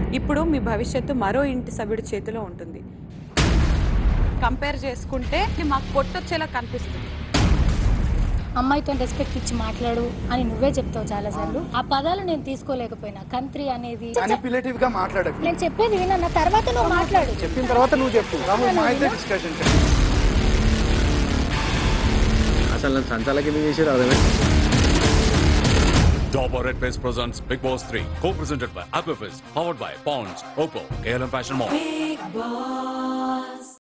ఇప్పుడు మీ భవిష్యత్తు మరో ఇంటి సభ్యుడి చేతిలో ఉంటుంది కంపేర్ చేసుకుంటే ఇది మాకు పొట్టొచ్చేలా కనిపిస్తుంది అమ్మాయితో రెస్పెక్ట్ ఇచ్చి మాట్లాడు అని నువ్వే చెప్తావు చాలా సార్లు ఆ పదాలు నేను తీసుకోలేకపోయినా కంత్రి అనేది అనిపిలేటివ్ గా మాట్లాడకు నేను చెప్పేది వినన్న తర్వాత నువ్వు మాట్లాడు చెప్పిన తర్వాత నువ్వు చెప్పు రాము మా అయితే డిస్కషన్ అసలు నన్ను సంచాలకి ఎందుకు చేసారు అదే Dobber Red Face presents Big Boss 3, co-presented by Aquafis, powered by Ponds, Oppo, KLM Fashion Mall.